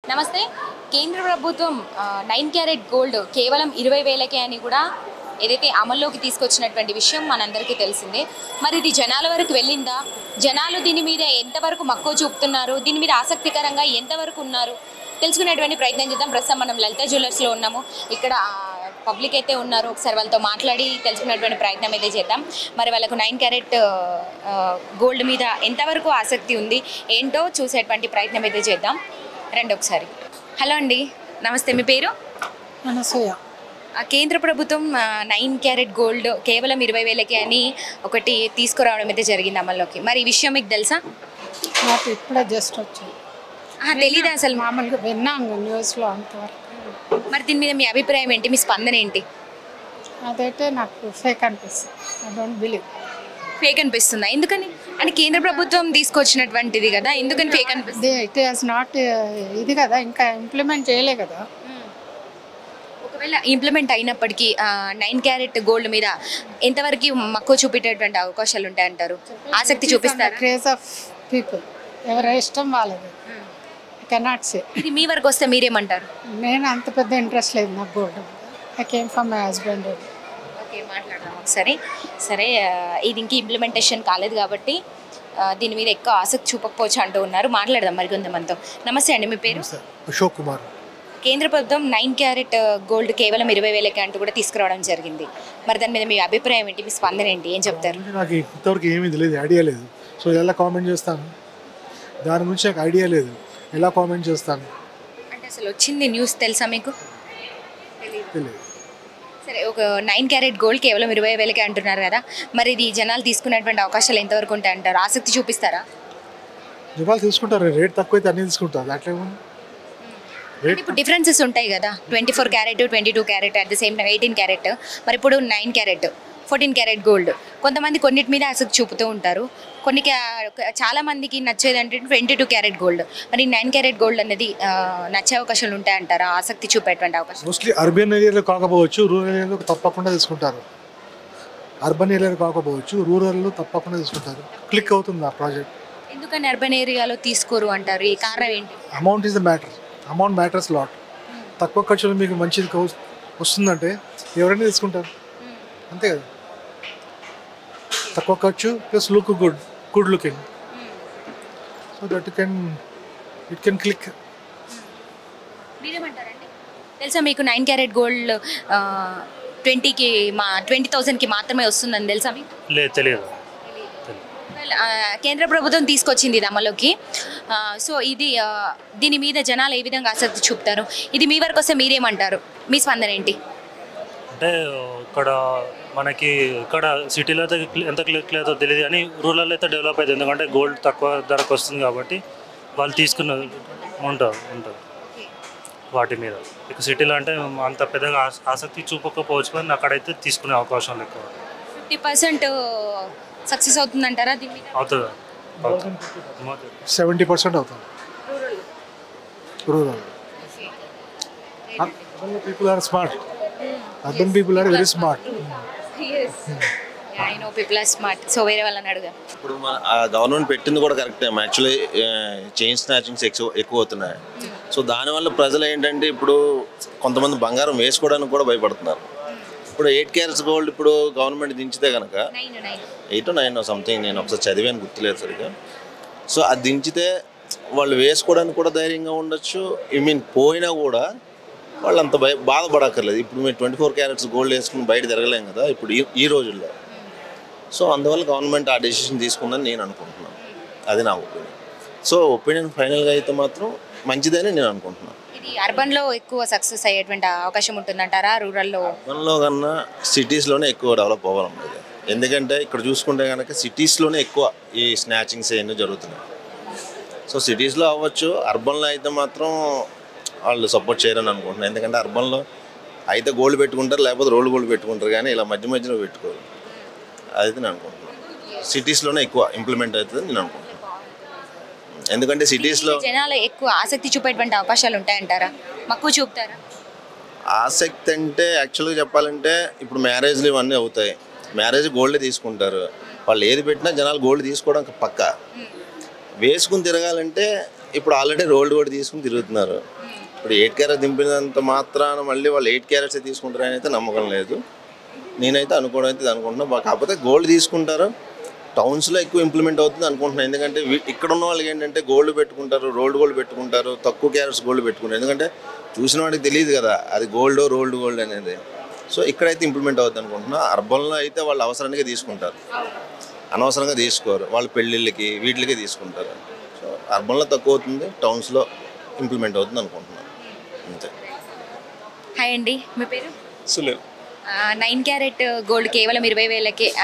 నమస్తే కేంద్ర ప్రభుత్వం ఆ, నైన్ క్యారెట్ గోల్డ్ కేవలం ఇరవై వేలకే అని కూడా ఏదైతే అమల్లోకి తీసుకొచ్చినటువంటి విషయం మనందరికీ తెలిసిందే మరి ఇది జనాల వరకు వెళ్ళిందా జనాలు దీని మీద ఎంతవరకు మక్కువ చూపుతున్నారు దీని మీద ఆసక్తికరంగా ఎంతవరకు ఉన్నారు తెలుసుకునేటువంటి ప్రయత్నం చేద్దాం ప్రస్తుతం మనం లలిత జ్యువెలర్స్లో ఉన్నాము ఇక్కడ పబ్లిక్ అయితే ఉన్నారు ఒకసారి వాళ్ళతో మాట్లాడి తెలుసుకునేటువంటి ప్రయత్నం అయితే చేద్దాం మరి వాళ్ళకు నైన్ క్యారెట్ గోల్డ్ మీద ఎంతవరకు ఆసక్తి ఉంది ఏంటో చూసేటువంటి ప్రయత్నం అయితే చేద్దాం రండి ఒకసారి హలో అండి నమస్తే మీ పేరు అనసూయ ఆ, కేంద్ర ప్రభుత్వం ఆ, నైన్ క్యారెట్ గోల్డ్ కేవలం ఇరవై వేలకి అని ఒకటి తీసుకురావడం అయితే జరిగింది అమల్లోకి మరి ఈ విషయం మీకు తెలుసా నాకు ఇప్పుడే జస్ట్ వచ్చింది ఆ, తెలీదా అసలు మామూలుగా విన్నాను న్యూస్లో అంతవరకు మరి దీని మీద మీ అభిప్రాయం ఏంటి మీ స్పందన ఏంటి అదైతే నాకు ఫేక్ అనిపిస్తుంది ఐ డోంట్ బిలీవ్ ఫేక్ అనిపిస్తుందా ఎందుకని అంటే కేంద్ర ప్రభుత్వం తీసుకొచ్చినటువంటిది కదా ఎందుకని ఫేక్ అనిపిస్తుంది ఇట్ హాస్ నాట్ ఇది కదా ఇంకా ఇంప్లిమెంట్ చేయలే కదా ఒకవేళ ఇంప్లిమెంట్ అయినప్పటికీ నైన్ క్యారెట్ గోల్డ్ మీద ఎంతవరకు మక్కువ చూపేటటువంటి అవకాశాలు ఉంటాయంటారు ఆసక్తి చూపిస్తారు క్రేజ్ ఆఫ్ పీపుల్ ఎవరి ఇష్టం వాళ్ళది కెనాట్ సే ఇది మీ వరకు వస్తే మీరేమంటారు నేను అంత పెద్ద ఇంట్రెస్ట్ లేదు నాకు gold I came from my husband okay మాట్లాడదాం ఒకసారి సరే ఆ, ఇది ఇంక ఇంప్లిమెంటేషన్ కాలేదు కాబట్టి ఆ, దీని మీద ఎక్కువ ఆసక్తి చూపకపోవచ్చు అంటూ ఉన్నారు మాట్లాడదాం మరి కొంతమందితో నమస్తే అండి మీ పేరు అశోక్ కుమార్ కేంద్ర ప్రభుత్వం నైన్ క్యారెట్ గోల్డ్ కేవలం ఇరవై వేలకి అంటూ కూడా తీసుకురావడం జరిగింది మరి దాని మీద మీ అభిప్రాయం ఏంటి మీ స్పందన ఏంటి ఏం చెప్తారు అంటే నాకు ఇంతవరకు ఏమీ తెలియదు ఐడియా లేదు సో ఎలా కామెంట్ చేస్తాను దాని గురించి నాకు ఐడియా లేదు ఎలా కామెంట్ చేస్తాను అంటే అసలు వచ్చింది న్యూస్ తెలుసా మీకు తెలియదు సరే ఒక నైన్ క్యారెట్ గోల్డ్ కేవలం ఇరవై వేలకే అంటున్నారు కదా మరి ఇది జనాలు తీసుకునేటువంటి అవకాశాలు ఎంతవరకు ఉంటాయంటారు ఆసక్తి చూపిస్తారా జనాలు తీసుకుంటారు రేట్ తక్కువ అయితే అన్నీ తీసుకుంటారు అట్లా ఏముంది రేట్ ఇప్పుడు డిఫరెన్సెస్ ఉంటాయి కదా twenty four carat twenty two carat at the same time eighteen carat మరి ఇప్పుడు nine carat fourteen carat gold కొంతమంది కొన్నిటి మీద ఆసక్తి చూపుతూ ఉంటారు కొన్ని క్యా- చాలా మందికి నచ్చేది అంటే ట్వంటీ టూ క్యారెట్ గోల్డ్ మరి నైన్ క్యారెట్ గోల్డ్ అనేది ఆ, నచ్చే అవకాశాలు ఉంటాయంటారా ఆసక్తి చూపేటువంటి అవకాశం మోస్ట్లీ అర్బన్ ఏరియాలో కాకపోవచ్చు రూరల్ ఏరియాలో తప్పకుండా తీసుకుంటారు అర్బన్ ఏరియాలో కాకపోవచ్చు రూరల్లో తప్పకుండా తీసుకుంటారు క్లిక్ అవుతుంది ఆ ప్రాజెక్ట్ ఎందుకని అర్బన్ ఏరియాలో తీసుకోరు అంటారు ఈ కారణం ఏంటి amount is the matter amount matters lot తక్కువ ఖర్చులో మీకు మంచిది కౌ- వస్తుందంటే ఎవరైనా తీసుకుంటారు అంతే కదా తక్కువ ఖర్చు plus look good good looking so that can it can click మీరేమంటారండి తెలుసా మీకు నైన్ క్యారెట్ గోల్డ్ ట్వంటీకి మా ట్వంటీ థౌసండ్కి మాత్రమే వస్తుందని తెలుసా మీకు లేదు తెలియదు Well, ఆ, కేంద్ర ప్రభుత్వం తీసుకొచ్చింది ఇది అమలుకి ఆ, సో ఇది ఆ, దీని మీద జనాలు ఏ విధంగా ఆసక్తి చూపుతారు ఇది మీ వరకు వస్తే మీరేమంటారు మీ స్పందన ఏంటి అంటే ఇక్కడ మనకి ఇక్కడ సిటీలో అయితే క్లి- ఎంత క్లిక్ లేదో తెలియదు కానీ రూరల్ అయితే డెవలప్ అవుతుంది ఎందుకంటే గోల్డ్ తక్కువ ధరకు వస్తుంది కాబట్టి వాళ్ళు తీసుకున్న ఉంటుంది ఉంటుంది వాటి మీద ఇక సిటీలో అంటే అంత పెద్దగా ఆస- ఆసక్తి చూపకపోవచ్చు కానీ అక్కడైతే తీసుకునే అవకాశం ఎక్కువ ఫిఫ్టీ పర్సెంట్ సక్సెస్ అవుతుందంటారా దీని మీద అవుతుంది అవుతుంది. సెవెంటీ పర్సెంట్ అవుతుంది rural urban people are smart urban people are very smart I know people are smart so వేరే వాళ్ళని అడుగు ఇప్పుడు మన ఆ గవర్నమెంట్ పెట్టింది కూడా కరెక్టే యాక్చువల్లీ చైన్ స్నాచింగ్స్ ఎక్కువ ఎక్కువ అవుతున్నాయి సో దానివల్ల ప్రజలు ఏంటంటే ఇప్పుడు కొంతమంది బంగారం వేసుకోవడానికి కూడా భయపడుతున్నారు ఇప్పుడు ఎయిట్ క్యారెట్స్ గోల్డ్ ఇప్పుడు గవర్నమెంట్ దించితే కనుక nine nine eight nine something నేను ఒకసారి చదివాను గుర్తులేదు సరిగా సో అది దించితే వాళ్ళు వేసుకోవడానికి కూడా ధైర్యంగా ఉండొచ్చు ఐ మీన్ పోయినా కూడా వాళ్ళు అంత భయ బాధపడక్కర్లేదు ఇప్పుడు మీరు ట్వంటీ ఫోర్ క్యారెట్స్ గోల్డ్ వేసుకుని బయట తిరగలేం కదా ఇప్పుడు ఈ ఈ రోజుల్లో సో అందువల్ల గవర్నమెంట్ ఆ డెసిషన్ తీసుకుందని నేను అనుకుంటున్నాను అది నా ఒపీనియన్ సో ఒపీనియన్ ఫైనల్గా అయితే మాత్రం మంచిదని నేను అనుకుంటున్నాను ఇది అర్బన్లో ఎక్కువ సక్సెస్ అయ్యేటువంటి అవకాశం ఉంటుందంటారా రూరల్లో అర్బన్లో కన్నా సిటీస్లోనే ఎక్కువ డెవలప్ అవ్వాలన్నది ఎందుకంటే ఇక్కడ చూసుకుంటే కనుక సిటీస్లోనే ఎక్కువ ఈ స్నాచింగ్స్ అవన్నీ జరుగుతున్నాయి సో సిటీస్లో అవ్వచ్చు అర్బన్లో అయితే మాత్రం వాళ్ళు సపోర్ట్ చేయరని అనుకుంటున్నాను ఎందుకంటే అర్బన్లో అయితే గోల్డ్ పెట్టుకుంటారు లేకపోతే రోడ్డు గోల్డ్ పెట్టుకుంటారు కానీ ఇలా మధ్య మధ్యలో పెట్టుకోరు అదైతే నేను అనుకుంటున్నాను సిటీస్లోనే ఎక్కువ ఇంప్లిమెంట్ అవుతుంది నేను అనుకుంటున్నాను ఎందుకంటే సిటీస్లో జనాలు ఎక్కువ ఆసక్తి చూపేటువంటి అవకాశాలు ఉంటాయంటారా మక్కువ చూపుతారా ఆసక్తి అంటే యాక్చువల్గా చెప్పాలంటే ఇప్పుడు మ్యారేజ్లు ఇవన్నీ అవుతాయి మ్యారేజ్ గోల్డ్ తీసుకుంటారు వాళ్ళు ఏది పెట్టినా జనాలు గోల్డ్ తీసుకోవడం పక్క వేసుకుని తిరగాలంటే ఇప్పుడు ఆల్రెడీ రోల్డ్ కూడా తీసుకుని తిరుగుతున్నారు ఇప్పుడు ఎయిట్ క్యారెట్ దింపినంత మాత్రాన మళ్ళీ వాళ్ళు ఎయిట్ క్యారెట్స్ తీసుకుంటారని అయితే నమ్మకం లేదు నేనైతే అనుకోవడం అయితే ఇది అనుకుంటున్నా బా- కాకపోతే గోల్డ్ తీసుకుంటారు టౌన్స్లో ఎక్కువ ఇంప్లిమెంట్ అవుతుంది అనుకుంటున్నాను ఎందుకంటే వీ- ఇక్కడ ఉన్న వాళ్ళకి ఏంటంటే గోల్డ్ పెట్టుకుంటారు రోల్డ్ గోల్డ్ పెట్టుకుంటారు తక్కువ క్యారెట్స్ గోల్డ్ పెట్టుకుంటారు ఎందుకంటే చూసిన వాడికి తెలియదు కదా అది గోల్డ్ రోల్డ్ గోల్డ్ అనేది సో ఇక్కడైతే ఇంప్లిమెంట్ అవుతుంది అనుకుంటున్నా అర్బన్లో అయితే వాళ్ళు అవసరానికి తీసుకుంటారు అనవసరంగా తీసుకోరు వాళ్ళు పెళ్ళిళ్ళకి వీటికి తీసుకుంటారు సో అర్బన్లో తక్కువ అవుతుంది టౌన్స్లో ఇంప్లిమెంట్ అవుతుంది అనుకుంటున్నాను అంతే హాయ్ అండి మీ పేరు సునీల్ నైన్ క్యారెట్ గోల్డ్ కేవలం ఇరవై వేలకే ఆ,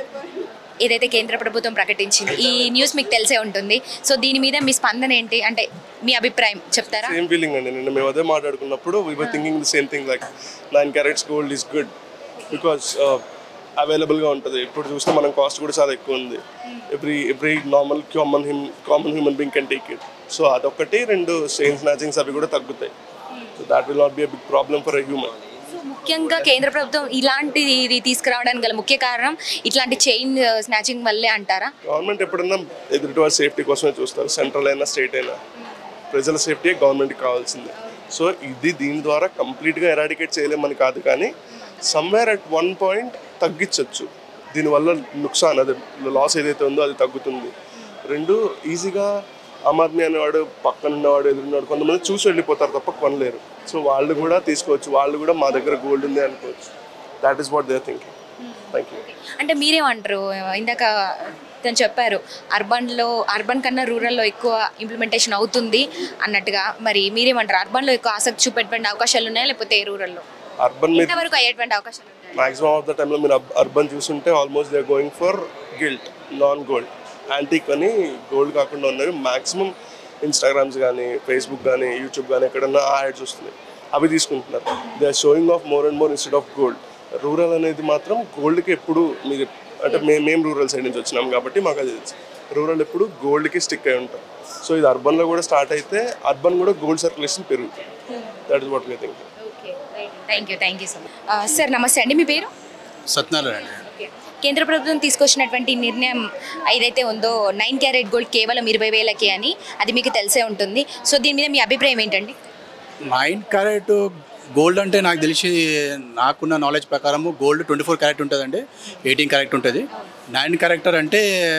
ఏదైతే కేంద్ర ప్రభుత్వం ప్రకటించింది ఈ న్యూస్ మీకు తెలిసే ఉంటుంది సో దీని మీద మీ స్పందన ఏంటి అంటే మీ అభిప్రాయం చెప్తారా సేమ్ ఫీలింగ్ అండి నిన్న మేము అదే మాట్లాడుకున్నప్పుడు we were thinking the same thing like nine carats gold is good because అవైలబుల్గా ఉంటుంది ఇప్పుడు చూస్తే మనం కాస్ట్ కూడా చాలా ఎక్కువ ఉంది every every normal common human common human being can take it so అదొకటి రెండు చైన్ స్నాచింగ్స్ అవి కూడా తగ్గుతాయి so that will not be a big problem for a human so ముఖ్యంగా కేంద్ర ప్రభుత్వం ఇలాంటి ఇది తీసుకురావడానికి గల ముఖ్య కారణం ఇట్లాంటి చైన్ స్నాచింగ్ వల్లే అంటారా గవర్నమెంట్ ఎప్పుడన్నా ఎదుటి వారి సేఫ్టీ కోసమే చూస్తారు సెంట్రల్ అయినా స్టేట్ అయినా ప్రజల సేఫ్టీ గవర్నమెంట్కి కావాల్సిందే సో ఇది దీని ద్వారా కంప్లీట్గా ఎరాడికేట్ చేయలేమని కాదు కానీ సమ్వేర్ అట్ వన్ పాయింట్ తగ్గించవచ్చు దీనివల్ల నుక్సాన్ అది లాస్ ఏదైతే ఉందో అది తగ్గుతుంది రెండు ఈజీగా ఆమ్ ఆద్మీ అనేవాడు పక్కన ఉన్నవాడు ఎదురున్నవాడు కొంతమంది చూసి వెళ్ళిపోతారు తప్ప కొనలేరు సో వాళ్ళు కూడా తీసుకోవచ్చు వాళ్ళు కూడా మా దగ్గర గోల్డ్ ఉంది అనుకోవచ్చు that is what they thinking thank you అంటే మీరేమంటారు ఇందాక తను చెప్పారు అర్బన్లో అర్బన్ కన్నా రూరల్లో ఎక్కువ ఇంప్లిమెంటేషన్ అవుతుంది అన్నట్టుగా మరి మీరేమంటారు అర్బన్లో ఎక్కువ ఆసక్తి చూపెట్టే అవకాశాలు ఉన్నాయా లేకపోతే రూరల్లో అర్బన్ మీద ఎంతవరకు అయ్యేటువంటి అవకాశాలు ఉన్నాయి మాక్సిమం ఆఫ్ ద టైంలో మీరు అర్బన్ చూస్తుంటే almost they going for gilt non gold antique అని గోల్డ్ కాకుండా ఉన్నవి మాక్సిమం ఇన్స్టాగ్రామ్స్ కానీ ఫేస్బుక్ కానీ యూట్యూబ్ కానీ ఎక్కడన్నా ఆ యాడ్స్ వస్తున్నాయి అవి తీసుకుంటున్నారు they are showing off more and more instead of gold rural అనేది మాత్రం గోల్డ్కి ఎప్పుడు మీరు అంటే మేము మేము రూరల్ సైడ్ నుంచి వచ్చినాం కాబట్టి మాకు అది తెలుసు రూరల్ ఎప్పుడు గోల్డ్కి స్టిక్ అయి ఉంటాం సో ఇది అర్బన్లో కూడా స్టార్ట్ అయితే అర్బన్ కూడా గోల్డ్ సర్క్యులేషన్ పెరుగుతుంది that is what me think thank you thank you so much sir నమస్తే అండి మీ పేరు సత్యనారాయణ అండి కేంద్ర ప్రభుత్వం తీసుకొచ్చినటువంటి నిర్ణయం ఏదైతే ఉందో నైన్ క్యారెట్ గోల్డ్ కేవలం ఇరవై వేలకే అని అది మీకు తెలిసే ఉంటుంది సో దీని మీద మీ అభిప్రాయం ఏంటండి నైన్ క్యారెట్ గోల్డ్ అంటే నాకు తెలిసి నాకున్న నాలెడ్జ్ ప్రకారము గోల్డ్ ట్వంటీ ఫోర్ క్యారెట్ ఉంటుందండి ఎయిటీన్ క్యారెట్ ఉంటుంది నైన్ క్యారెక్టర్ అంటే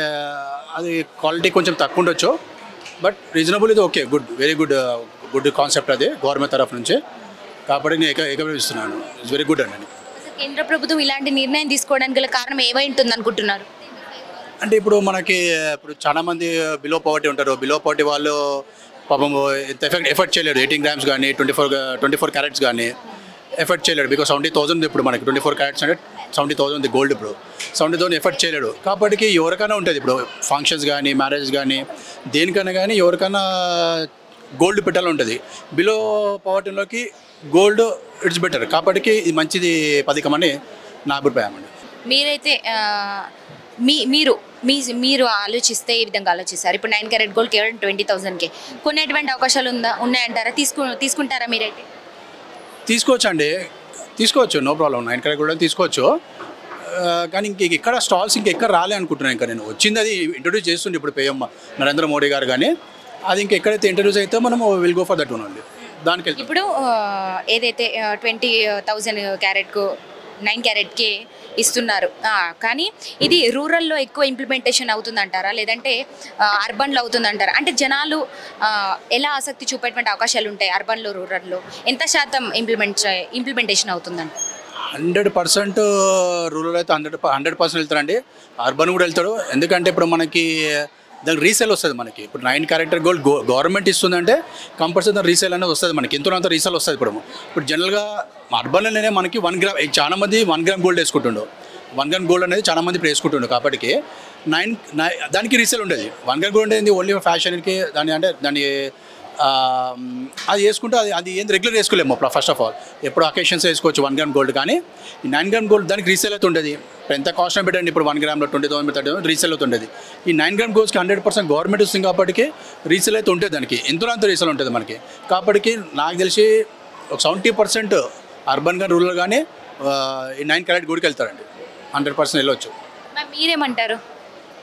అది క్వాలిటీ కొంచెం తక్కువ ఉండొచ్చు బట్ రీజనబుల్ ఇది okay good very good good concept అది గవర్నమెంట్ తరఫు నుంచి కాబట్టి నేను ఏక ఏకీభవిస్తున్నాను ఇట్స్ వెరీ గుడ్ అండి అసలు కేంద్ర ప్రభుత్వం ఇలాంటి నిర్ణయం తీసుకోవడానికి గల కారణం ఏమై ఉంటుంది అనుకుంటున్నారు అంటే ఇప్పుడు మనకి ఇప్పుడు చాలా మంది బిలో పవర్టీ ఉంటారు బిలో పవర్టీ వాళ్ళు పాపం ఎంత ఎఫెక్ట్ ఎఫర్ట్ చేయలేరు ఎయిటీన్ గ్రామ్స్ కానీ twenty four twenty four carats కానీ ఎఫర్ట్ చేయలేడు బికాస్ సెవెంటీ థౌసండ్ ఇప్పుడు మనకి ట్వంటీ ఫోర్ క్యారెట్స్ అంటే సెవెంటీ థౌసండ్ గోల్డ్ ఇప్పుడు సెవెంటీ థౌసండ్ ఎఫర్ట్ చేయలేడు కాబట్టి ఎవరికైనా ఉంటుంది ఇప్పుడు ఫంక్షన్స్ కానీ మ్యారేజ్ కానీ దేనికైనా కానీ ఎవరికైనా గోల్డ్ పెట్టాలని ఉంటుంది బిలో పవర్టీలోకి గోల్డ్ ఇట్స్ బెటర్ కాబట్టి ఇది మంచిది పథకం అని నా అభిప్రాయం అండి మీరైతే ఆ, మీ మీరు మీ మీరు ఆలోచిస్తే ఈ విధంగా ఆలోచిస్తారు ఇప్పుడు నైన్ క్యారెట్ గోల్డ్ కేవలం ట్వంటీ థౌసండ్కే కొనేటువంటి అవకాశాలు ఉందా ఉన్నాయంటారా తీసుకు తీసుకుంటారా మీరైతే తీసుకోవచ్చు అండి తీసుకోవచ్చు నో ప్రాబ్లం నైన్ కరెక్ట్ కూడా తీసుకోవచ్చు ఆ, కానీ ఇంక ఇక్కడ స్టాల్స్ ఇంక ఎక్కడ రాలే అనుకుంటున్నాను ఇంకా నేను వచ్చింది అది ఇంట్రొడ్యూస్ చేస్తుండే ఇప్పుడు పిఎం నరేంద్ర మోడీ గారు కానీ అది ఇంక ఎక్కడైతే ఇంట్రొడ్యూస్ అయితే మనం will go for that one అండి దానికి వెళ్తాం ఇప్పుడు ఆ, ఏదైతే ట్వంటీ థౌజండ్ క్యారెట్కు నైన్ క్యారెట్కి ఇస్తున్నారు ఆ, కానీ ఇది రూరల్లో ఎక్కువ ఇంప్లిమెంటేషన్ అవుతుందంటారా లేదంటే ఆ, అర్బన్లో అవుతుందంటారా అంటే జనాలు ఆ, ఎలా ఆసక్తి చూపేటువంటి అవకాశాలు ఉంటాయి అర్బన్లో రూరల్లో ఎంత శాతం ఇంప్లిమెంట్ ఇంప్లిమెంటేషన్ అవుతుందంట హండ్రెడ్ పర్సెంట్ రూరల్ అయితే హండ్రెడ్ హండ్రెడ్ పర్సెంట్ వెళ్తారండి అర్బన్ కూడా వెళ్తాడు ఎందుకంటే ఇప్పుడు మనకి దానికి రీసేల్ వస్తుంది మనకి ఇప్పుడు nine character gold go government ఇస్తుందంటే కంపల్సరీ దాని రీసేల్ అనేది వస్తుంది మనకి ఎంతో అంత రీసేల్ వస్తుంది ఇప్పుడు ఇప్పుడు జనరల్గా అర్బన్లోనే మనకి వన్ గ్రామ్ చాలా మంది వన్ గ్రామ్ గోల్డ్ వేసుకుంటుండు వన్ గ్రామ్ గోల్డ్ అనేది చాలా మంది ఇప్పుడు వేసుకుంటుండు కాబట్టి నైన్ నై- దానికి రీసేల్ ఉండేది వన్ గ్రామ్ గోల్డ్ అనేది ఓన్లీ ఫ్యాషన్కి దాని అంటే దాని ఆ, అది వేసుకుంటే అది అది ఏం రెగ్యులర్ వేసుకోలేము ఫస్ట్ ఆఫ్ ఆల్ ఎప్పుడు అకేషన్స్ వేసుకోవచ్చు వన్ గ్రామ్ గోల్డ్ కానీ ఈ నైన్ గ్రామ్ గోల్డ్ దానికి రీసేల్ అయితే ఉంటుంది ఇప్పుడు ఎంత కాస్ట్ పెట్టండి ఇప్పుడు వన్ గ్రామ్లో ట్వంటీ థౌసండ్ థర్టీ రీసేల్ అవుతుంటుంది ఈ నైన్ గ్రామ్ గోల్డ్స్కి హండ్రెడ్ పర్సెంట్ గవర్నమెంట్ ఇస్తుంది కాబట్టి రీసేల్ అయితే ఉంటుంది దానికి ఎంతో అంత రీసేల్ ఉంటుంది మనకి కాబట్టి నాకు తెలిసి ఒక సెవెంటీ పర్సెంట్ అర్బన్ కానీ రూరల్ కానీ ఈ నైన్ క్యారెట్ గోల్డ్కి వెళ్తారండి హండ్రెడ్ పర్సెంట్ వెళ్ళొచ్చు మరి మీరేమంటారు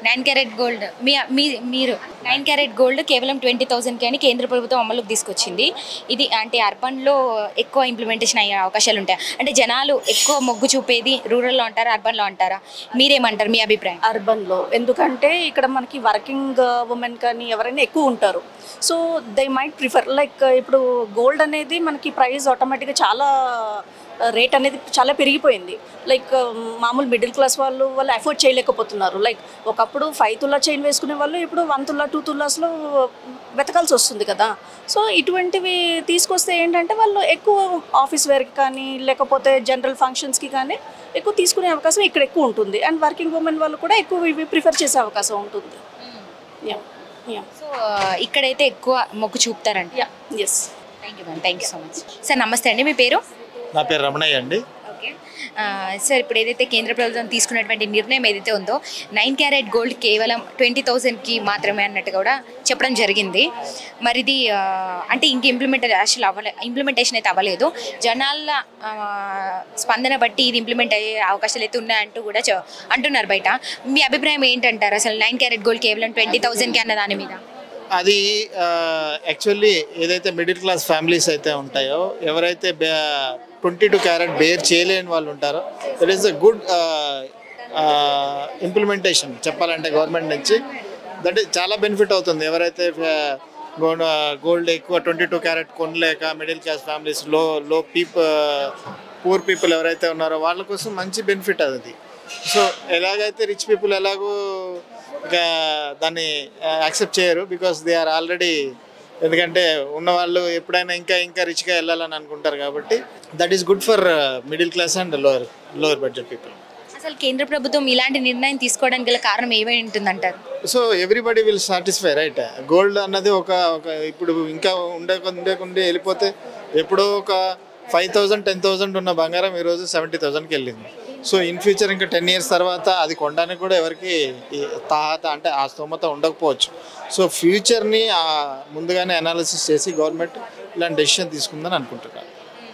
నైన్ క్యారెట్ గోల్డ్ మీ మీ మీరు నైన్ క్యారెట్ గోల్డ్ కేవలం ట్వంటీ థౌసండ్కి అని కేంద్ర ప్రభుత్వం అమలుకి తీసుకొచ్చింది ఇది అంటే అర్బన్లో ఎక్కువ ఇంప్లిమెంటేషన్ అయ్యే అవకాశాలు ఉంటాయి అంటే జనాలు ఎక్కువ మొగ్గు చూపేది రూరల్లో అంటారా అర్బన్లో అంటారా మీరేమంటారు మీ అభిప్రాయం అర్బన్లో ఎందుకంటే ఇక్కడ మనకి వర్కింగ్ ఉమెన్ కానీ ఎవరైనా ఎక్కువ ఉంటారు so they might prefer like ఇప్పుడు గోల్డ్ అనేది మనకి ప్రైస్ ఆటోమేటిక్గా చాలా రేట్ అనేది చాలా పెరిగిపోయింది లైక్ మామూలు మిడిల్ క్లాస్ వాళ్ళు వాళ్ళు అఫోర్డ్ చేయలేకపోతున్నారు లైక్ ఒకప్పుడు ఫైవ్ తులా చైన్ వేసుకునే వాళ్ళు ఇప్పుడు వన్ తులా టూ తులాస్లో వెతకాల్సి వస్తుంది కదా సో ఇటువంటివి తీసుకొస్తే ఏంటంటే వాళ్ళు ఎక్కువ ఆఫీస్ వేర్కి కానీ లేకపోతే జనరల్ ఫంక్షన్స్కి కానీ ఎక్కువ తీసుకునే అవకాశం ఇక్కడ ఎక్కువ ఉంటుంది అండ్ వర్కింగ్ ఉమెన్ వాళ్ళు కూడా ఎక్కువ ఇవి ప్రిఫర్ చేసే అవకాశం ఉంటుంది యా యా సో ఇక్కడైతే ఎక్కువ మొగ్గు చూపుతారంట yeah yes thank you ma'am thank you so much sir నమస్తే అండి మీ పేరు నా పేరు రమణయ్య అండి ఓకే సార్ ఇప్పుడు ఏదైతే కేంద్ర ప్రభుత్వం తీసుకున్నటువంటి నిర్ణయం ఏదైతే ఉందో నైన్ క్యారెట్ గోల్డ్ కేవలం ట్వంటీ థౌజండ్కి మాత్రమే అన్నట్టుగా కూడా చెప్పడం జరిగింది మరి ఇది ఆ, అంటే ఇంక ఇంప్లిమెంట్ అసలు అవ్వలే ఇంప్లిమెంటేషన్ అయితే అవ్వలేదు జనాల ఆ, స్పందన బట్టి ఇది ఇంప్లిమెంట్ అయ్యే అవకాశాలు అయితే ఉన్నాయంటూ కూడా చె- అంటున్నారు బయట మీ అభిప్రాయం ఏంటంటారు అసలు నైన్ క్యారెట్ గోల్డ్ కేవలం ట్వంటీ థౌజండ్కి అన్న దాని మీద అది యాక్చువల్లీ ఏదైతే మిడిల్ క్లాస్ ఫ్యామిలీస్ అయితే ఉంటాయో ఎవరైతే ట్వంటీ టూ క్యారెట్ బేర్ చేయలేని వాళ్ళు ఉంటారో that is a good implementation చెప్పాలంటే గవర్నమెంట్ నుంచి దట్ ఈస్ చాలా బెనిఫిట్ అవుతుంది ఎవరైతే గోల్డ్ గోల్డ్ ఎక్కువ ట్వంటీ టూ క్యారెట్ కొనలేక మిడిల్ క్లాస్ ఫ్యామిలీస్ లో లో పీపుల్ పూర్ పీపుల్ ఎవరైతే ఉన్నారో వాళ్ళ కోసం మంచి బెనిఫిట్ అది సో ఎలాగైతే రిచ్ పీపుల్ ఎలాగో ఇక దాన్ని యాక్సెప్ట్ చేయరు బికాస్ దే ఆర్ ఆల్రెడీ ఎందుకంటే ఉన్నవాళ్ళు ఎప్పుడైనా ఇంకా ఇంకా రిచ్గా వెళ్ళాలని అనుకుంటారు కాబట్టి that is good for middle class and lower lower budget people అసలు కేంద్ర ప్రభుత్వం ఇలాంటి నిర్ణయం తీసుకోవడానికి గల కారణం ఏమై ఉంటుందంటారు so everybody will satisfy right gold అన్నది ఒక ఒక ఇప్పుడు ఇంకా ఉండే ఉండేకుండే వెళ్ళిపోతే ఎప్పుడో ఒక ఫైవ్ థౌజండ్ టెన్ థౌజండ్ ఉన్న బంగారం ఈరోజు సెవెంటీ థౌజండ్కి వెళ్ళింది సో ఇన్ ఫ్యూచర్ ఇంకా టెన్ ఇయర్స్ తర్వాత అది కొనడానికి కూడా ఎవరికి ఈ తాహత అంటే ఆ స్తోమత ఉండకపోవచ్చు సో ఫ్యూచర్ని ముందుగానే అనాలిసిస్ చేసి గవర్నమెంట్ ఇలాంటి డెసిషన్ తీసుకుందని అనుకుంటున్నాను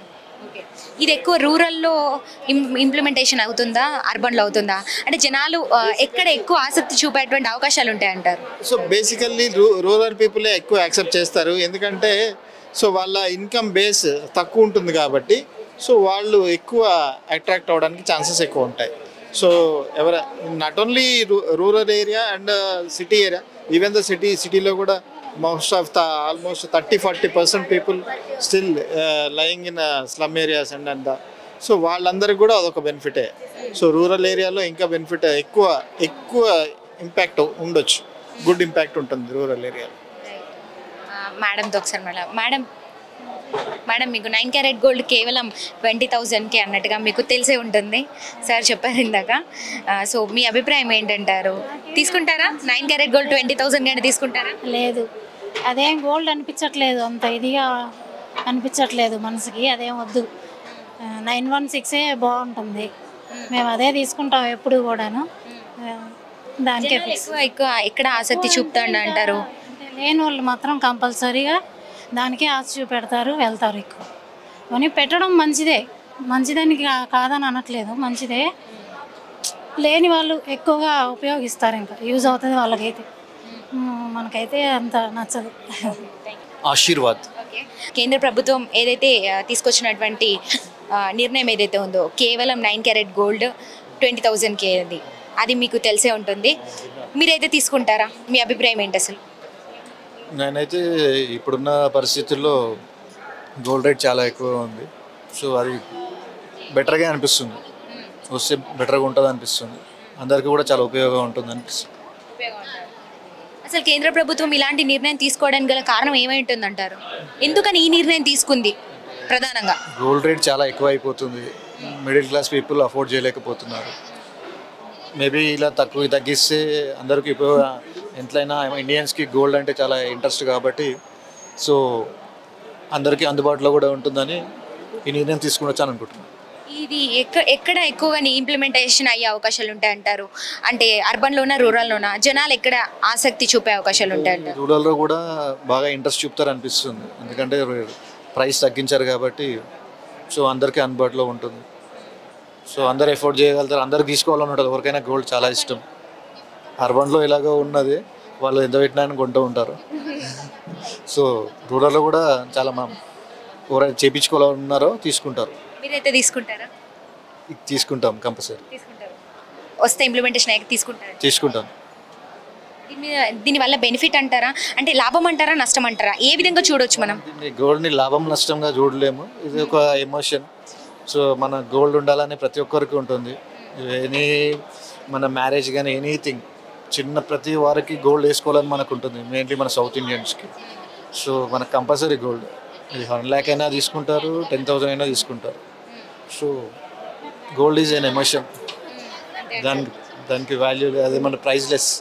ఇది ఎక్కువ రూరల్లో ఇంప్లిమెంటేషన్ అవుతుందా అర్బన్లో అవుతుందా అంటే జనాలు ఆ, ఎక్కడ ఎక్కువ ఆసక్తి చూపేటువంటి అవకాశాలు ఉంటాయంటారు సో బేసికల్లీ రూరల్ పీపులే ఎక్కువ యాక్సెప్ట్ చేస్తారు ఎందుకంటే సో వాళ్ళ ఇన్కమ్ బేస్ తక్కువ ఉంటుంది కాబట్టి సో వాళ్ళు ఎక్కువ అట్రాక్ట్ అవ్వడానికి ఛాన్సెస్ ఎక్కువ ఉంటాయి so ever not only rural area and city area even the city సిటీలో కూడా most of the almost thirty forty percent people still lying in slum areas and and so వాళ్ళందరికీ కూడా అదొక బెనిఫిటే సో రూరల్ ఏరియాలో ఇంకా benefit ఎక్కువ ఎక్కువ impact ఉండొచ్చు గుడ్ ఇంపాక్ట్ ఉంటుంది రూరల్ ఏరియాలో మేడంతో ఒకసారి మేడం మేడం మేడం మీకు నైన్ క్యారెట్ గోల్డ్ కేవలం ట్వంటీ థౌజండ్కి అన్నట్టుగా మీకు తెలిసే ఉంటుంది సార్ చెప్పారు ఇందాక ఆ, సో మీ అభిప్రాయం ఏంటంటారు తీసుకుంటారా nine carat gold twenty thousand కానీ తీసుకుంటారా లేదు అదేం గోల్డ్ అనిపించట్లేదు అంత ఇదిగా అనిపించట్లేదు మనసుకి అదేం వద్దు నైన్ వన్ సిక్సే బాగుంటుంది మేము అదే తీసుకుంటాం ఎప్పుడు కూడాను ఆ, దానికే జనాలు ఫిక్స్ ఎక్కువ ఎక్కువ ఎక్కడ ఆసక్తి చూపుతాడు అంటారు అంటే లేని వాళ్ళు మాత్రం కంపల్సరీగా దానికే ఆశ చూపెడతారు వెళ్తారు ఎక్కువ కొని పెట్టడం మంచిదే మంచిదని కా- కాదని అనట్లేదు మంచిదే లేని వాళ్ళు ఎక్కువగా ఉపయోగిస్తారు ఇంకా యూజ్ అవుతుంది వాళ్ళకైతే మ్, మనకైతే అంత నచ్చదు ఆశీర్వాద్ ఓకే కేంద్ర ప్రభుత్వం ఏదైతే ఆ, తీసుకొచ్చినటువంటి ఆ, నిర్ణయం ఏదైతే ఉందో కేవలం నైన్ క్యారెట్ గోల్డ్ ట్వంటీ థౌజండ్కి అది అది మీకు తెలిసే ఉంటుంది మీరైతే తీసుకుంటారా మీ అభిప్రాయం ఏంటి అసలు నేనైతే ఇప్పుడున్న పరిస్థితుల్లో గోల్డ్ రేట్ చాలా ఎక్కువ ఉంది సో అది బెటర్గా అనిపిస్తుంది వస్తే బెటర్గా ఉంటుంది అనిపిస్తుంది అందరికీ కూడా చాలా ఉపయోగం ఉంటుంది అనిపిస్తుంది అసలు కేంద్ర ప్రభుత్వం ఇలాంటి నిర్ణయం తీసుకోవడానికి గల కారణం ఏమై ఉంటుందంటారు ఎందుకని ఈ నిర్ణయం తీసుకుంది ప్రధానంగా గోల్డ్ రేట్ చాలా ఎక్కువ అయిపోతుంది మిడిల్ క్లాస్ పీపుల్ అఫోర్డ్ చేయలేకపోతున్నారు మేబీ ఇలా తక్కువ తగ్గిస్తే అందరికీ ఉపయోగ ఎంతైనా ఇండియన్స్కి గోల్డ్ అంటే చాలా ఇంట్రెస్ట్ కాబట్టి సో అందరికీ అందుబాటులో కూడా ఉంటుందని ఈ నిర్ణయం తీసుకుని వచ్చాను అనుకుంటున్నాను ఇది ఎక్క ఎక్కడ ఎక్కువగా ఇంప్లిమెంటేషన్ అయ్యే అవకాశాలు ఉంటాయంటారు అంటే అర్బన్లోనా రూరల్లోనా జనాలు ఎక్కడ ఆసక్తి చూపే అవకాశాలు ఉంటాయంటారు రూరల్లో కూడా బాగా ఇంట్రెస్ట్ చూపుతారు అనిపిస్తుంది ఎందుకంటే ప్రైస్ తగ్గించారు కాబట్టి సో అందరికీ అందుబాటులో ఉంటుంది సో అందరు ఎఫోర్డ్ చేయగలుగుతారు అందరు తీసుకోవాలని ఉంటుంది ఎవరికైనా గోల్డ్ చాలా ఇష్టం అర్బన్లో ఎలాగో ఉన్నది వాళ్ళు ఎంత పెట్టినా అని కొంటూ ఉంటారు సో రూరల్లో కూడా చాలా మా ఎవరైనా చేయించుకోవాలన్నారో తీసుకుంటారు మీరైతే తీసుకుంటారా ఇది తీసుకుంటాం కంపల్సరీ తీసుకుంటారు వస్తే ఇంప్లిమెంటేషన్ అయ్యాక తీసుకుంటారా తీసుకుంటాం దీని మీద దీనివల్ల బెనిఫిట్ అంటారా అంటే లాభం అంటారా నష్టం అంటారా ఏ విధంగా చూడొచ్చు మనం దీన్ని గోల్డ్ని లాభం నష్టంగా చూడలేము ఇది ఒక ఎమోషన్ సో మన గోల్డ్ ఉండాలని ప్రతి ఒక్కరికి ఉంటుంది ఎనీ మన మ్యారేజ్ కానీ ఎనీథింగ్ చిన్న ప్రతి వారికి గోల్డ్ వేసుకోవాలని మనకు ఉంటుంది మెయిన్లీ మన సౌత్ ఇండియన్స్కి సో మనకు కంపల్సరీ గోల్డ్ ఇది వన్ ల్యాక్ అయినా తీసుకుంటారు టెన్ థౌసండ్ అయినా తీసుకుంటారు so gold is an emotion దానికి దానికి వాల్యూ అదే మన priceless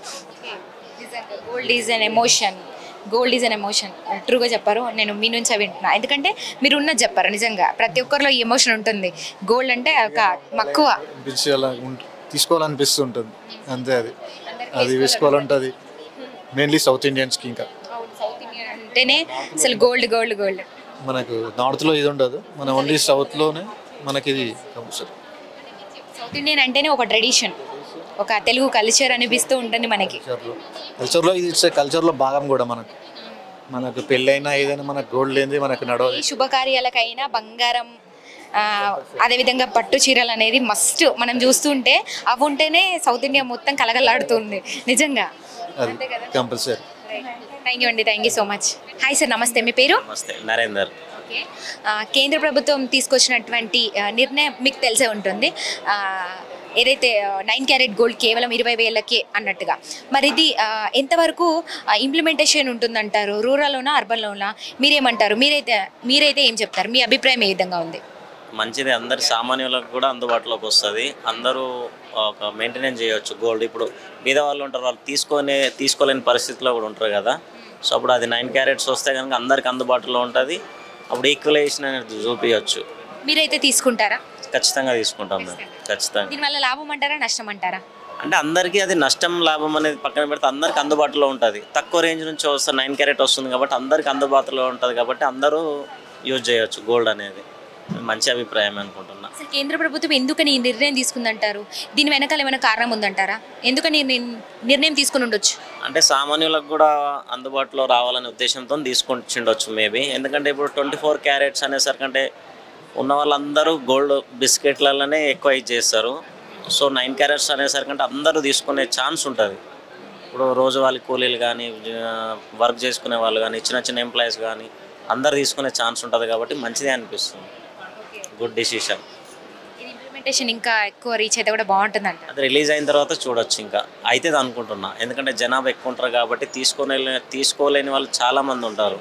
gold is an emotion gold is an emotion ట్రూగా చెప్పారు నేను మీ నుంచే వింటున్నా ఎందుకంటే మీరు ఉన్నది చెప్పారు నిజంగా ప్రతి ఒక్కరిలో ఈ ఎమోషన్ ఉంటుంది గోల్డ్ అంటే ఒక మక్కువ అనిపించేలా ఉంట- తీసుకోవాలనిపిస్తుంటుంది అంతే అది అది వేసుకోవాలంటుంది మెయిన్లీ సౌత్ ఇండియన్స్కి ఇంకా సౌత్ ఇండియన్ అంటేనే అసలు గోల్డ్ గోల్డ్ గోల్డ్ మనకు నార్త్లో ఇది ఉండదు మన ఓన్లీ సౌత్లోనే మనకి ఇది కంపల్సరీ సౌత్ ఇండియన్ అంటేనే ఒక ట్రెడిషన్ ఒక తెలుగు కల్చర్ అనిపిస్తూ ఉంటుంది మనకి కల్చర్లో కల్చర్లో ఇది ఇట్స్ కల్చర్లో భాగం కూడా మనకు మనకు పెళ్ళైనా ఏదైనా మనకు గోల్డ్ లేనిది మనకు నడవదు ఏ శుభకార్యాలకైనా బంగారం ఆ, అదేవిధంగా పట్టు చీరలు అనేది మస్ట్ మనం చూస్తుంటే అవి ఉంటేనే సౌత్ ఇండియా మొత్తం కలగలాడుతుంది నిజంగా అది కంపల్సరీ థ్యాంక్ యూ అండి thank you so much hi sir నమస్తే మీ పేరు నమస్తే నరేందర్ ఓకే ఆ, కేంద్ర ప్రభుత్వం తీసుకొచ్చినటువంటి ఆ, నిర్ణయం మీకు తెలిసే ఉంటుంది ఆ, ఏదైతే నైన్ క్యారెట్ గోల్డ్ కేవలం ఇరవై వేలకే అన్నట్టుగా మరి ఇది ఆ, ఎంతవరకు ఇంప్లిమెంటేషన్ ఉంటుందంటారు రూరల్లోనా అర్బన్లోనా మీరేమంటారు మీరైతే మీరైతే ఏం చెప్తారు మీ అభిప్రాయం ఏ విధంగా ఉంది మంచిది అందరి సామాన్యులకు కూడా అందుబాటులోకి వస్తుంది అందరూ ఒక మెయింటెనెన్స్ చేయొచ్చు గోల్డ్ ఇప్పుడు బీద వాళ్ళు ఉంటారు వాళ్ళు తీసుకొని తీసుకోలేని పరిస్థితిలో కూడా ఉంటారు కదా సో అప్పుడు అది నైన్ క్యారెట్స్ వస్తే కనుక అందరికి అందుబాటులో ఉంటుంది అప్పుడు ఈక్వలైజేషన్ అనేది చూపించవచ్చు మీరైతే తీసుకుంటారా ఖచ్చితంగా తీసుకుంటాం మేము ఖచ్చితంగా దీనివల్ల లాభం అంటారా నష్టం అంటారా అంటే అందరికీ అది నష్టం లాభం అనేది పక్కన పెడితే అందరికి అందుబాటులో ఉంటుంది తక్కువ రేంజ్ నుంచి వస్తే నైన్ క్యారెట్ వస్తుంది కాబట్టి అందరికి అందుబాటులో ఉంటుంది కాబట్టి అందరూ యూజ్ చేయొచ్చు గోల్డ్ అనేది మంచి అభిప్రాయం అనుకుంటున్నా అసలు కేంద్ర ప్రభుత్వం ఎందుకని ఈ నిర్ణయం తీసుకుందంటారు దీని వెనకాల ఏమైనా కారణం ఉందంటారా ఎందుకని ఈ నిర్- నిర్ణయం తీసుకుని ఉండొచ్చు అంటే సామాన్యులకు కూడా అందుబాటులో రావాలనే ఉద్దేశంతో తీసుకొచ్చిండొచ్చు మేబీ ఎందుకంటే ఇప్పుడు ట్వంటీ ఫోర్ క్యారెట్స్ అనేసరికి అంటే ఉన్న వాళ్ళందరూ గోల్డ్ బిస్కెట్లలోనే ఎక్కువ ఇది చేస్తారు సో నైన్ క్యారెట్స్ అనేసరికి అంటే అందరూ తీసుకునే ఛాన్స్ ఉంటుంది ఇప్పుడు రోజు వాళ్ళ కూలీలు కానీ వర్క్ చేసుకునే వాళ్ళు కానీ చిన్న చిన్న ఎంప్లాయీస్ కానీ అందరు తీసుకునే ఛాన్స్ ఉంటుంది కాబట్టి మంచిదే అనిపిస్తుంది గుడ్ డిసిషన్ ఇది ఇంప్లిమెంటేషన్ ఇంకా ఎక్కువ రీచ్ అయితే కూడా బాగుంటుందంట అది రిలీజ్ అయిన తర్వాత చూడొచ్చు ఇంకా అయితే అనుకుంటున్నా ఎందుకంటే జనాభా ఎక్కువ ఉంటారు కాబట్టి తీసుకునే తీసుకోలేని వాళ్ళు చాలామంది ఉంటారు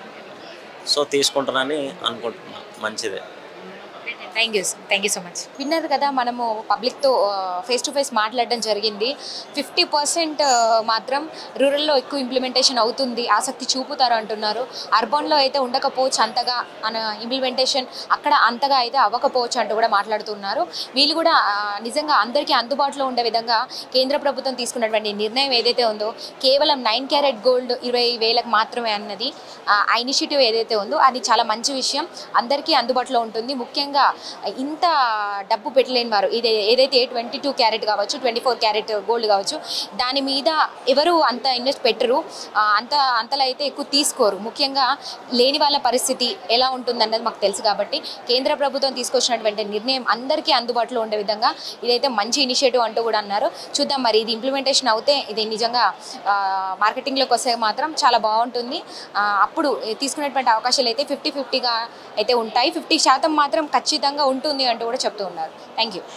సో తీసుకుంటారని అనుకుంటున్నా మంచిదే thank you thank you so much విన్నారు కదా మనము పబ్లిక్తో ఫేస్ టు ఫేస్ మాట్లాడడం జరిగింది ఫిఫ్టీ పర్సెంట్ మాత్రం రూరల్లో ఎక్కువ ఇంప్లిమెంటేషన్ అవుతుంది ఆసక్తి చూపుతారు అంటున్నారు అర్బన్లో అయితే ఉండకపోవచ్చు అంతగా అన ఇంప్లిమెంటేషన్ అక్కడ అంతగా అయితే అవ్వకపోవచ్చు అంటూ కూడా మాట్లాడుతున్నారు వీళ్ళు కూడా ఆ, నిజంగా అందరికీ అందుబాటులో ఉండే విధంగా కేంద్ర ప్రభుత్వం తీసుకున్నటువంటి నిర్ణయం ఏదైతే ఉందో కేవలం నైన్ క్యారెట్ గోల్డ్ ఇరవై వేలకు మాత్రమే అన్నది ఆ ఇనిషియేటివ్ ఏదైతే ఉందో అది చాలా మంచి విషయం అందరికీ అందుబాటులో ఉంటుంది ముఖ్యంగా ఇంత డబ్బు పెట్టలేని వారు ఇది ఏదైతే ట్వంటీ టూ క్యారెట్ కావచ్చు ట్వంటీ ఫోర్ క్యారెట్ గోల్డ్ కావచ్చు దాని మీద ఎవరు అంత ఇన్వెస్ట్ పెట్టరు ఆ, అంత అంతలో అయితే ఎక్కువ తీసుకోరు ముఖ్యంగా లేని వాళ్ళ పరిస్థితి ఎలా ఉంటుందన్నది మాకు తెలుసు కాబట్టి కేంద్ర ప్రభుత్వం తీసుకొచ్చినటువంటి నిర్ణయం అందరికీ అందుబాటులో ఉండే విధంగా ఇదైతే మంచి ఇనిషియేటివ్ అంటూ కూడా అన్నారు చూద్దాం మరి ఇది ఇంప్లిమెంటేషన్ అవుతే ఇది నిజంగా ఆ, మార్కెటింగ్లోకి వస్తే మాత్రం చాలా బాగుంటుంది ఆ, అప్పుడు తీసుకునేటువంటి అవకాశాలు అయితే ఫిఫ్టీ ఫిఫ్టీగా అయితే ఉంటాయి ఫిఫ్టీ శాతం మాత్రం ఖచ్చితంగా ఉంటుంది అంటూ కూడా చెప్తూ ఉన్నారు థ్యాంక్ యూ